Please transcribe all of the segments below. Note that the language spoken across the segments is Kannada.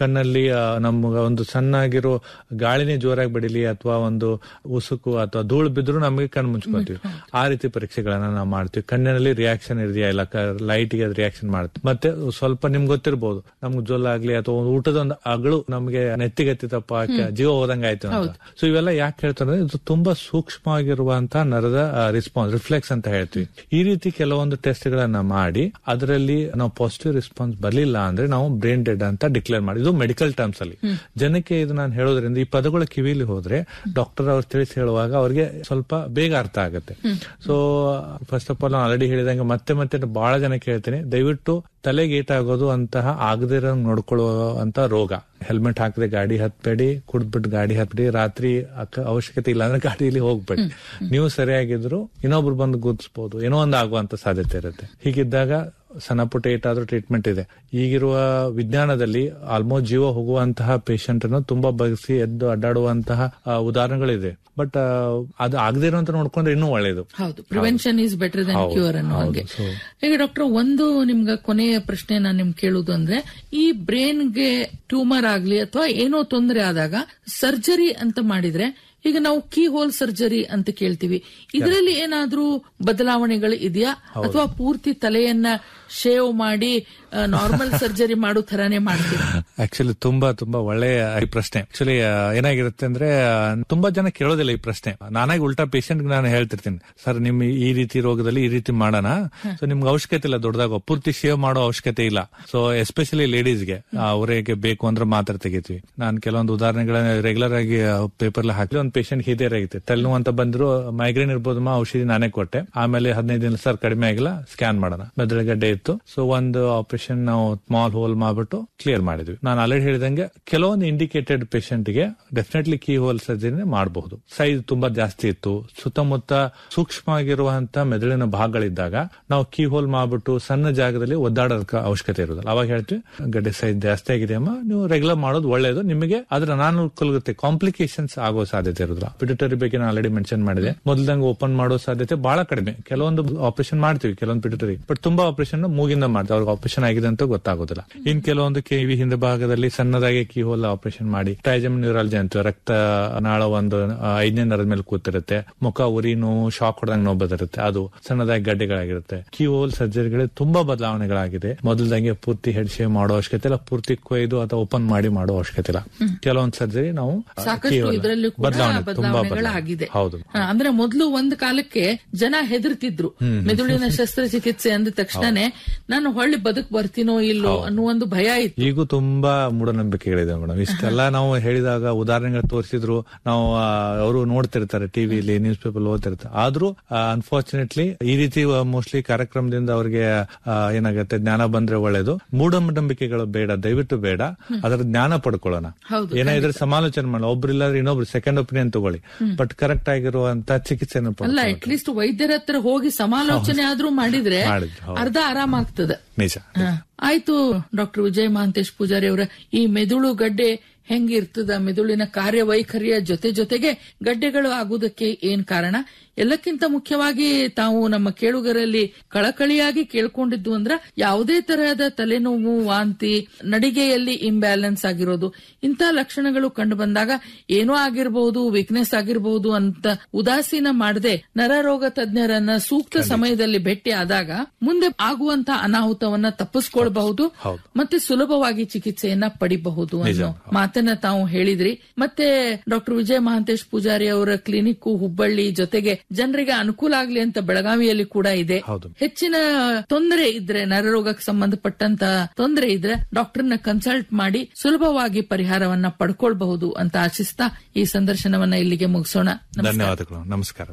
ಕಣ್ಣಲ್ಲಿ ಆ, ನಮ್ಗೆ ಒಂದು ಸಣ್ಣಾಗಿರೋ ಗಾಳಿನೇ ಜೋರಾಗಿ ಬಡಿಲಿ ಅಥವಾ ಒಂದು ಉಸುಕು ಅಥವಾ ಧೂಳು ಬಿದ್ರು ನಮಗೆ ಕಣ್ಣು ಮುಚ್ಕೊತೀವಿ ಆ ರೀತಿ ಪರೀಕ್ಷೆಗಳನ್ನ ನಾವು ಮಾಡ್ತೀವಿ ಕಣ್ಣಿನಲ್ಲಿ ರಿಯಾಕ್ಷನ್ ಇದೆಯಾ ಇಲ್ಲ ಲೈಟ್ ಗೆ ರಿಯಾಕ್ಷನ್ ಮಾಡುತ್ತೆ ಮತ್ತೆ ಸ್ವಲ್ಪ ನಿಮ್ಗೆ ಗೊತ್ತಿರ್ಬೋದು ನಮ್ಗೆ ಜೊಲ್ಲಾಗ್ಲಿ ಅಥವಾ ಒಂದು ಊಟದ ಒಂದು ಅಗಳು ನಮ್ಗೆ ನೆತ್ತಿಗೆತ್ತಿತಪ್ಪ ಜೀವ ಹೋದಂಗ ಆಯ್ತು ಅಂತ ಸೊ ಇವೆಲ್ಲ ಯಾಕೆ ಹೇಳ್ತಾರೆ ಇದು ತುಂಬಾ ಸೂಕ್ಷ್ಮವಾಗಿರುವಂತಹ ನರದ ರೆಸ್ಪಾನ್ಸ್ ರಿಫ್ಲೆಕ್ಸ್ ಅಂತ ಹೇಳ್ತೀವಿ ಈ ರೀತಿ ಕೆಲವೊಂದು ಟೆಸ್ಟ್ ಗಳನ್ನ ಮಾಡಿ ಅದರಲ್ಲಿ ನಾವು ಪಾಸಿಟಿವ್ ರೆಸ್ಪಾನ್ಸ್ ಬರಲಿಲ್ಲ ಅಂದ್ರೆ ನಾವು ಬ್ರೈನ್ ಡೆಡ್ ಅಂತ ಡಿಕ್ಲೇರ್ ಮಾಡಿ ಇದು ಮೆಡಿಕಲ್ ಟರ್ಮ್ಸ್ ಅಲ್ಲಿ ಜನಕ್ಕೆ ಇದು ನಾನು ಹೇಳೋದ್ರಿಂದ ಈ ಪದಗಳ ಕಿವಿಲಿ ಹೋದ್ರೆ ಡಾಕ್ಟರ್ ಅವ್ರು ತಿಳಿಸಿ ಹೇಳುವಾಗ ಅವ್ರಿಗೆ ಸ್ವಲ್ಪ ಬೇಗ ಅರ್ಥ ಆಗುತ್ತೆ ಸೊ ಫಸ್ಟ್ ಆಫ್ ಆಲ್ ನಾನು ಆಲ್ರೆಡಿ ಹೇಳಿದಂಗೆ ಮತ್ತೆ ಮತ್ತೆ ಬಹಳ ಜನ ಕೇಳ್ತೀನಿ ದಯವಿಟ್ಟು ತಲೆಗೆ ಏಟಾಗೋದು ಅಂತಹ ಆಗದಿರೋ ನೋಡ್ಕೊಳ್ಳುವಂತ ರೋಗ ಹೆಲ್ಮೆಟ್ ಹಾಕದೆ ಗಾಡಿ ಹತ್ಬೇಡಿ ಕುಡ್ದ್ಬಿಟ್ಟು ಗಾಡಿ ಹತ್ಬೇಡಿ ರಾತ್ರಿ ಅಕ್ಕ- ಅವಶ್ಯಕತೆ ಇಲ್ಲ ಅಂದ್ರೆ ಗಾಡಿಯಲ್ಲಿ ಹೋಗ್ಬೇಡಿ ನೀವು ಸರಿಯಾಗಿದ್ರು ಇನ್ನೊಬ್ರು ಬಂದು ಗುರ್ತಿಸಬಹುದು ಏನೋ ಒಂದು ಆಗುವಂತ ಸಾಧ್ಯತೆ ಇರುತ್ತೆ ಹೀಗಿದ್ದಾಗ ಸಣ್ಣ ಪುಟ್ಟ ಏಟಾದ್ರೂ ಟ್ರೀಟ್ಮೆಂಟ್ ಇದೆ ಈಗಿರುವ ವಿಜ್ಞಾನದಲ್ಲಿ ಆಲ್ಮೋಸ್ಟ್ ಜೀವ ಹೋಗುವಂತಹ ಪೇಷಂಟ್ ಅನ್ನು ತುಂಬಾ ಬಗ್ಸಿ ಎದ್ದು ಅಡ್ಡಾಡುವಂತಹ ಆ, ಉದಾಹರಣೆಗಳಿದೆ ಬಟ್ ಅದು ಆಗದೆ ಇರುವಂತ ನೋಡ್ಕೊಂಡ್ರೆ ಇನ್ನೂ ಒಳ್ಳೇದು ಹೌದು ಪ್ರಿವೆನ್ಷನ್ ಈಸ್ ಬೆಟರ್ ದನ್ ಹೌದು, ಕ್ಯೂರ್ ಅನ್ನೋ ಹೌದು. ಹಾಗೆ So- ಈಗ ಡಾಕ್ಟರ್ ಒಂದು ನಿಮ್ಗೆ ಕೊನೆಯ ಪ್ರಶ್ನೆ ನಾನು ನಿಮ್ಗೆ ಕೇಳುದು ಅಂದ್ರೆ ಈ ಬ್ರೈನ್ಗೆ ಟ್ಯೂಮರ್ ಆಗ್ಲಿ ಅಥವಾ ಏನೋ ತೊಂದರೆ ಆದಾಗ ಸರ್ಜರಿ ಅಂತ ಮಾಡಿದ್ರೆ ಈಗ ನಾವು ಕೀ ಹೋಲ್ ಸರ್ಜರಿ ಅಂತ ಕೇಳ್ತೀವಿ ಇದರಲ್ಲಿ ಏನಾದ್ರೂ ಬದಲಾವಣೆಗಳು ಇದೆಯಾ ಅಥವಾ ಪೂರ್ತಿ ತಲೆಯನ್ನ ಶೇವ್ ಮಾಡಿ ನಾರ್ಮಲ್ ಸರ್ಜರಿ ಮಾಡೋ ತರಾನೇ ಮಾಡ್ತೀರಾ ಆಕ್ಚುಲಿ ತುಂಬಾ ತುಂಬಾ ಒಳ್ಳೆಯ ಈ ಪ್ರಶ್ನೆ ಆಕ್ಚುಲಿ ಏನಾಗಿರುತ್ತೆ ಅಂದ್ರೆ ಆ, ತುಂಬಾ ಜನ ಕೇಳೋದಿಲ್ಲ ಈ ಪ್ರಶ್ನೆ ನಾನಾಗಿ ಉಲ್ಟಾ ಪೇಷಂಟ್ ನಾನು ಹೇಳ್ತಿರ್ತೀನಿ ಸರ್ ನಿಮ್ ಈ ರೀತಿ ರೋಗದಲ್ಲಿ ಈ ರೀತಿ ಮಾಡೋಣ ಸೊ ನಿಮ್ಗೆ ಅವಶ್ಯಕತೆ ಇಲ್ಲ ದೊಡ್ಡದಾಗ ಪೂರ್ತಿ ಶೇವ್ ಮಾಡೋ ಅವಶ್ಯಕತೆ ಇಲ್ಲ ಸೊ ಎಸ್ಪೆಷಲಿ ಲೇಡೀಸ್ಗೆ ಅವರಿಗೆ ಬೇಕು ಅಂದ್ರೆ ಮಾತ್ರ ತೆಗಿತೀವಿ ನಾನು ಕೆಲವೊಂದು ಉದಾಹರಣೆಗಳನ್ನ ರೆಗ್ಯುಲರ್ ಆಗಿ ಪೇಪರ್ ಹಾಕಿ ಒಂದು ಪೇಷಂಟ್ ಹಿರಿಯರ್ ಆಗಿತ್ತು ತಲೆನೋವು ಅಂತ ಬಂದ್ರು ಮೈಗ್ರೇನ್ ಇರ್ಬೋದು ಮಾ ಔಷಧಿ ನಾನೇ ಕೊಟ್ಟೆ ಆಮೇಲೆ ಹದಿನೈದು ದಿನ ಸರ್ ಕಡಿಮೆ ಆಗಿಲ್ಲ ಸ್ಕ್ಯಾನ್ ಮಾಡೋಣ ಮೆದುಳುಗಡ್ಡೆ ಇತ್ತು ಸೊ ಒಂದು ಆಪರೇಷನ್ ನಾವು ಸ್ಮಾಲ್ ಹೋಲ್ ಮಾಡ್ಬಿಟ್ಟು ಕ್ಲಿಯರ್ ಮಾಡಿದ್ವಿ ನಾನು ಆಲ್ರೆಡಿ ಹೇಳಿದಂಗೆ ಕೆಲವೊಂದು ಇಂಡಿಕೇಟೆಡ್ ಪೇಷಂಟ್ ಗೆ ಡೆಫಿನೆಟ್ಲಿ ಕೀ ಹೋಲ್ ಸರ್ಜರಿ ಮಾಡಬಹುದು ಸೈಜ್ ತುಂಬಾ ಜಾಸ್ತಿ ಇತ್ತು ಸುತ್ತಮುತ್ತ ಸೂಕ್ಷ್ಮವಾಗಿರುವಂತ ಮೆದುಳಿನ ಭಾಗಗಳಿದ್ದಾಗ ನಾವು ಕೀ ಹೋಲ್ ಮಾಡ್ಬಿಟ್ಟು ಸಣ್ಣ ಜಾಗದಲ್ಲಿ ಒದ್ದಾಡೋದಕ್ಕೆ ಅವಶ್ಯಕತೆ ಇರೋದಿಲ್ಲ ಅವಾಗ ಹೇಳ್ತೀವಿ ಗಡ್ಡೆ ಸೈಜ್ ಜಾಸ್ತಿ ಆಗಿದೆ ಅಮ್ಮ ನೀವು ರೆಗ್ಯುಲರ್ ಮಾಡೋದು ಒಳ್ಳೇದು ನಿಮಗೆ ಅದ್ರ ಅನಾನುಕೂಲತೆ ಕಾಂಪ್ಲಿಕೇಶನ್ಸ್ ಆಗೋ ಸಾಧ್ಯತೆ ಇರೋದಿಲ್ಲ ಪಿಟುಟರಿ ಬಗ್ಗೆ ನಾನು ಆಲ್ರೆಡಿ ಮೆನ್ಷನ್ ಮಾಡಿದೆ ಮೊದಲಂಗೆ ಓಪನ್ ಮಾಡೋ ಸಾಧ್ಯತೆ ಬಹಳ ಕಡಿಮೆ ಕೆಲವೊಂದು ಆಪರೇಷನ್ ಮಾಡ್ತೀವಿ ಕೆಲವೊಂದು ಪಿಟುಟರಿ ಬಟ್ ತುಂಬಾ ಆಪರೇಷನ್ ಮೂಗಿಂದ ಮಾಡ್ತೀವಿ ಅವ್ರಿಗೆ ಆಪರೇಷನ್ ಆಗಿದೆ ಅಂತ ಗೊತ್ತಾಗೋದಿಲ್ಲ ಇನ್ ಕೆಲವೊಂದು ಕಿವಿ ಹಿಂದೆ ಭಾಗದಲ್ಲಿ ಸಣ್ಣದಾಗಿ ಕೀ ಹೋಲ್ ಆಪರೇಷನ್ ಮಾಡಿ ಟೈಜಮ್ ನ್ಯೂರಾಲಜಿ ಅಂತ ರಕ್ತ ನಾಳ ಒಂದು ಆ, ಐದನೇ ನರದ ಮೇಲೆ ಕೂತಿರುತ್ತೆ ಮುಖ ಉರಿ ನೋವು ಶಾಕ್ ಹೊಡೆದಂಗ್ ನೋವು ಬದಿರುತ್ತೆ ಅದು ಸಣ್ಣದಾಗಿ ಗಡ್ಡೆಗಳಾಗಿರುತ್ತೆ ಕೀ ಹೋಲ್ ಸರ್ಜರಿಗಳಲ್ಲಿ ತುಂಬಾ ಬದಲಾವಣೆಗಳಾಗಿದೆ ಮೊದಲದಂಗೆ ಪೂರ್ತಿ ಹೆಡ್ ಶೇವ್ ಮಾಡೋ ಅವಶ್ಯಕತೆ ಇಲ್ಲ ಪೂರ್ತಿ ಕೊಯ್ದು ಅಥವಾ ಓಪನ್ ಮಾಡಿ ಮಾಡೋ ಅವಶ್ಯಕತೆ ಇಲ್ಲ ಕೆಲವೊಂದು ಸರ್ಜರಿ ನಾವು ಆ, ಸಾಕಷ್ಟು keyhole- ಇದರಲ್ಲೂ ಕೂಡ ಬದಲಾವಣೆ ತುಂಬಾ ಬದಲಾವಣೆಗಳಾಗಿದೆ ಹೌದು ಹಾ, ಅಂದ್ರೆ ಮೊದಲು ಒಂದು ಕಾಲಕ್ಕೆ ಜನ ಹೆದರ್ತಿದ್ರು ಮೆದುಳಿನ ಶಸ್ತ್ರಚಿಕಿತ್ಸೆ ಅಂದ ತಕ್ಷಣನೇ ನಾನು ಹೊಳ್ಳಿ ಬದುಕ್ ಬರ್ತೀನೋ ಇಲ್ಲೋ ಅನ್ನೋ ಒಂದು ಭಯ ಇತ್ತು ಈಗೂ ತುಂಬಾ ಮೂಢನಂಬಿಕೆಗಳಿದೆ ಮೇಡಮ್ ಇಷ್ಟೆಲ್ಲ ನಾವು ಹೇಳಿದಾಗ ಉದಾಹರಣೆಗಳು ತೋರಿಸಿದ್ರು ನಾವು ಅವರು ನೋಡ್ತಿರ್ತಾರೆ ಟಿವಿಲಿ ನ್ಯೂಸ್ ಪೇಪರ್ ಓದ್ತಿರ್ತಾರೆ ಆದ್ರೂ ಅನ್ಫಾರ್ಚುನೇಟ್ಲಿ ಈ ರೀತಿ ಮೋಸ್ಟ್ಲಿ ಕಾರ್ಯಕ್ರಮದಿಂದ ಅವ್ರಿಗೆ ಆ, ಏನಾಗುತ್ತೆ ಜ್ಞಾನ ಬಂದ್ರೆ ಒಳ್ಳೇದು ಮೂಢನಂಬಿಕೆಗಳು ಬೇಡ ದಯವಿಟ್ಟು ಬೇಡ ಅದರ ಜ್ಞಾನ ಪಡ್ಕೊಳ್ಳೋಣ ಹೌದು, ಏನಾದ್ರೆ ಸಮಾಲೋಚನೆ ಮಾಡೋಣ ಒಬ್ರು ಇಲ್ಲಾದ್ರೆ ಇನ್ನೊಬ್ರು ಸೆಕೆಂಡ್ ಒಪಿನಿಯನ್ ತಗೊಳ್ಳಿ ಬಟ್ ಕರೆಕ್ಟ್ ಆಗಿರುವಂತ ಚಿಕಿತ್ಸೆಯನ್ನು ಅಲ್ಲ ಪಡ್ಕೊಳ್ಳಿ ಅಟ್ಲೀಸ್ಟ್ ವೈದ್ಯರ ಹತ್ರ ಹೋಗಿ ಸಮಾಲೋಚನೆ ಆದ್ರೂ ಮಾಡಿದ್ರೆ ಮಾಡಿದ್ರೆ, ಹೌದು. ಅರ್ಧ ಆರಾಮಾಗ್ತದೆ ನಿಜ ಹಾ. ಆಯ್ತು ಡಾಕ್ಟರ್ ವಿಜಯ್ ಮಹಾಂತೇಶ್ ಪೂಜಾರಿ ಅವರ ಈ ಮೆದುಳು ಗಡ್ಡೆ ಹೆಂಗಿರ್ತದ ಮೆದುಳಿನ ಕಾರ್ಯವೈಖರಿಯ ಜೊತೆ ಜೊತೆಗೆ ಗಡ್ಡೆಗಳು ಆಗುವುದಕ್ಕೆ ಏನ್ ಕಾರಣ ಎಲ್ಲಕ್ಕಿಂತ ಮುಖ್ಯವಾಗಿ ತಾವು ನಮ್ಮ ಕೇಳುಗರಲ್ಲಿ ಕಳಕಳಿಯಾಗಿ ಕೇಳ್ಕೊಂಡಿದ್ದು ಅಂದ್ರ ಯಾವುದೇ ತರಹದ ತಲೆನೋವು ವಾಂತಿ ನಡಿಗೆಯಲ್ಲಿ ಇಂಬ್ಯಾಲೆನ್ಸ್ ಆಗಿರೋದು ಇಂಥ ಲಕ್ಷಣಗಳು ಕಂಡು ಬಂದಾಗ ಏನೋ ಆಗಿರಬಹುದು ವೀಕ್ನೆಸ್ ಆಗಿರಬಹುದು ಅಂತ ಉದಾಸೀನ ಮಾಡದೆ ನರರೋಗ ತಜ್ಞರನ್ನ ಸೂಕ್ತ ಸಮಯದಲ್ಲಿ ಭೇಟಿ ಆದಾಗ ಮುಂದೆ ಆಗುವಂತ ಅನಾಹುತವನ್ನ ತಪ್ಪಿಸ್ಕೊಳ್ಬಹುದು ಹೌದು. ಮತ್ತೆ ಸುಲಭವಾಗಿ ಚಿಕಿತ್ಸೆಯನ್ನ ಪಡಿಬಹುದು ಅನ್ನೋ ಮಾತನ್ನ ತಾವು ಹೇಳಿದ್ರಿ ಮತ್ತೆ ಡಾಕ್ಟರ್ ವಿಜಯ ಮಹಾಂತೇಶ್ ಪೂಜಾರಿ ಅವರ ಕ್ಲಿನಿಕ್ ಹುಬ್ಬಳ್ಳಿ ಜೊತೆಗೆ ಜನರಿಗೆ ಅನುಕೂಲ ಆಗ್ಲಿ ಅಂತ ಬೆಳಗಾವಿಯಲ್ಲಿ ಕೂಡ ಇದೆ ಹೌದು. ಹೆಚ್ಚಿನ ತೊಂದರೆ ಇದ್ರೆ ನರರೋಗಕ್ಕೆ ಸಂಬಂಧಪಟ್ಟಂತ ತೊಂದರೆ ಇದ್ರೆ ಡಾಕ್ಟರ್ನ ಕನ್ಸಲ್ಟ್ ಮಾಡಿ ಸುಲಭವಾಗಿ ಪರಿಹಾರವನ್ನ ಪಡ್ಕೊಳ್ಬಹುದು ಅಂತ ಆಶಿಸ್ತಾ ಈ ಸಂದರ್ಶನವನ್ನ ಇಲ್ಲಿಗೆ ಮುಗಿಸೋಣ ನಮಸ್ಕಾರ. ಧನ್ಯವಾದಗಳು ನಮಸ್ಕಾರ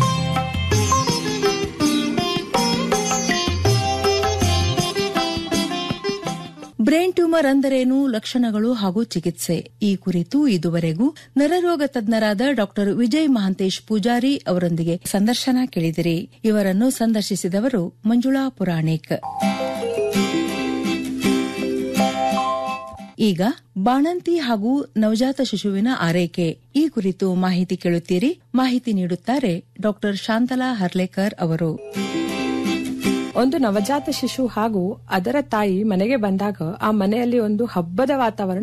ಬ್ರೈನ್ ಟ್ಯೂಮರ್ ಅಂದರೇನು ಲಕ್ಷಣಗಳು ಹಾಗೂ ಚಿಕಿತ್ಸೆ ಈ ಕುರಿತು ಇದುವರೆಗೂ ನರರೋಗ ತಜ್ಞರಾದ ಡಾಕ್ಟರ್ ವಿಜಯ್ ಮಹಾಂತೇಶ್ ಪೂಜಾರಿ ಅವರೊಂದಿಗೆ ಸಂದರ್ಶನ ಕೇಳಿದಿರಿ ಇವರನ್ನು ಸಂದರ್ಶಿಸಿದವರು ಮಂಜುಳಾ ಪುರಾಣಿಕ್ ಈಗ ಬಾಣಂತಿ ಹಾಗೂ ನವಜಾತ ಶಿಶುವಿನ ಆರೈಕೆ ಈ ಕುರಿತು ಮಾಹಿತಿ ಕೇಳುತ್ತೀರಿ ಮಾಹಿತಿ ನೀಡುತ್ತಾರೆ ಡಾಕ್ಟರ್ ಶಾಂತಲಾ ಹರ್ಲೇಕರ್ ಅವರು ಒಂದು ನವಜಾತ ಶಿಶು ಹಾಗೂ ಅದರ ತಾಯಿ ಮನೆಗೆ ಬಂದಾಗ ಆ ಮನೆಯಲ್ಲಿ ಒಂದು ಹಬ್ಬದ ವಾತಾವರಣ